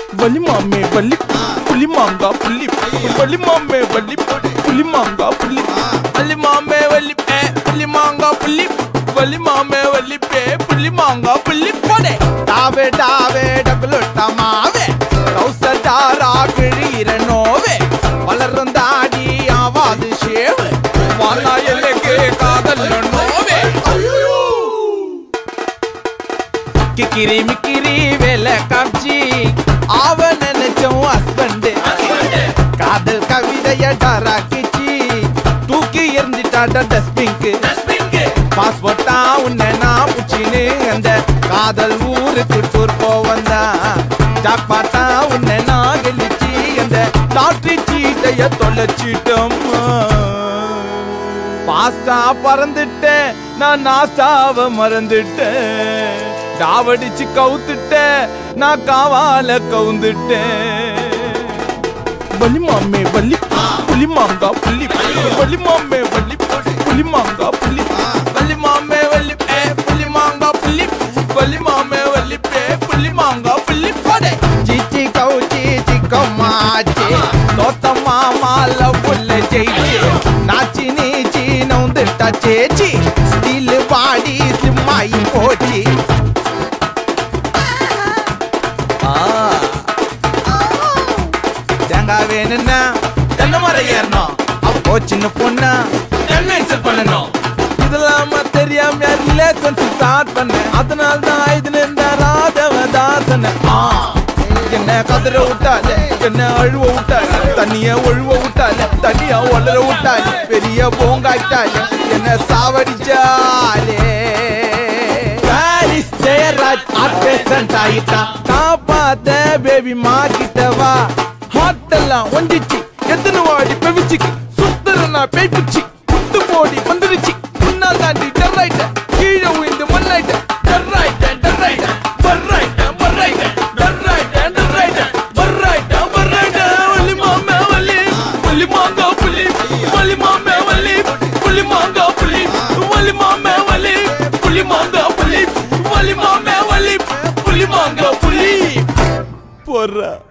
வலி மாமே வலி புலி மாங்கா புள்ளி வலி மாமே வலி புலி மாங்கா புள்ளி வலி மாமே வலி பே புலி மாங்கா புள்ளி வலி மாமே வலி பே புலி மாங்கா புள்ளி போடே டாவே டாவே டபுளுட்ட மாவே கௌசடாரா கிழீர நோவே வளரும் தாடி ஆவாது ஷேவு வானா எனக்கு காதல் நோவே கிக்கிரி மிக்கிரி வேலை காமிச்சி அவ நினைச்சோம் ஹஸ்பண்ட் காதல் கவிதைய டராக்கிச்சி தூக்கி எறிஞ்சிட்டாட்ட டஸ்பிங்க்கு பாஸ்போர்ட்டா உன்னை நான் புச்சின்னு அந்த காதல் ஊருக்கு டூர் போவந்தா ஜாக்பாட்டா உன்னை நான் கழிச்சி அந்த லாட்ரி சீட்டைய தொலைச்சிட்டோம்மா பாஸ்டா பறந்துட்டேன் நான் நாஸ்டாவ மறந்துட்டேன் டாவடிச்சு கவுத்துட்டேன் நான் காவால கவுந்துட்டேன் வலி மாமே வலி புலி மாங்கா புள்ளி வலி மாமே வலி புலி மாங்கா புள்ளி வலி மாமே வலி பே புலி மாங்கா புள்ளி வலி மாமே வலி பே புலி மாங்கா புள்ளி போடே சீச்சி கவுச்சி சிக்கம்மாச்சி தோத்த மாமால புல்ல ஜெயிச்சி நாச்சி நீச்சி நவுந்துட்டா சேச்சி ஸ்டீல் பாடி ஸ்லிம்மாயி போச்சி ஆ தேங்காய் வேணும்னா தென்னை மரம் ஏறணும் அப்போ சின்ன பொண்ணா என்ன இன்சல்ட் பண்ணணும் இதெல்லாம தெரியாம ரிலேஷன்ஷிப் ஸ்டார்ட் பண்ணேன் அதனால தான் இது நின்ற ராதவ தாசன என்ன கதற விட்டாலே என்ன அழுவ விட்டாலே தண்ணிய ஒழுவ விட்டாலே தண்ணிய ஒளர விட்டாலே பெரிய போங்காய்ட்டாலே என்ன சாவடிச்சாலே பாரிஸ் ஜெயராஜ் ஆர்டிஸ்ட் ஆயிட்டான் காப்பாத்த பேபி மாக்கிட்ட வா ஹாட்டெல்லாம் ஒண்டிச்சு எத்தனை வாடி பெவிச்சுக்கு சுத்துறனா பேய்ப்புச்சு குத்து போடி வந்துருச்சு முன்னால் தாண்டி டர்ரைட்ட கீழே உயிந்து மண்ணாயிட்ட டர்ரைட்ட டர்ரைட்ட பர்ரைட்ட பர்ரைட்ட டர்ரைட்ட டர்ரைட்ட பர்ரைட்ட பர்ரைட்ட வலி மாமே வலி வலி மாங்கா புலி வலி மாமே வலி புலி மாங்கா புலி வலி மாமே வலி புலி மாங்கா புலி வலி மாமே வலி புலி மாங்கா புலி போடுறா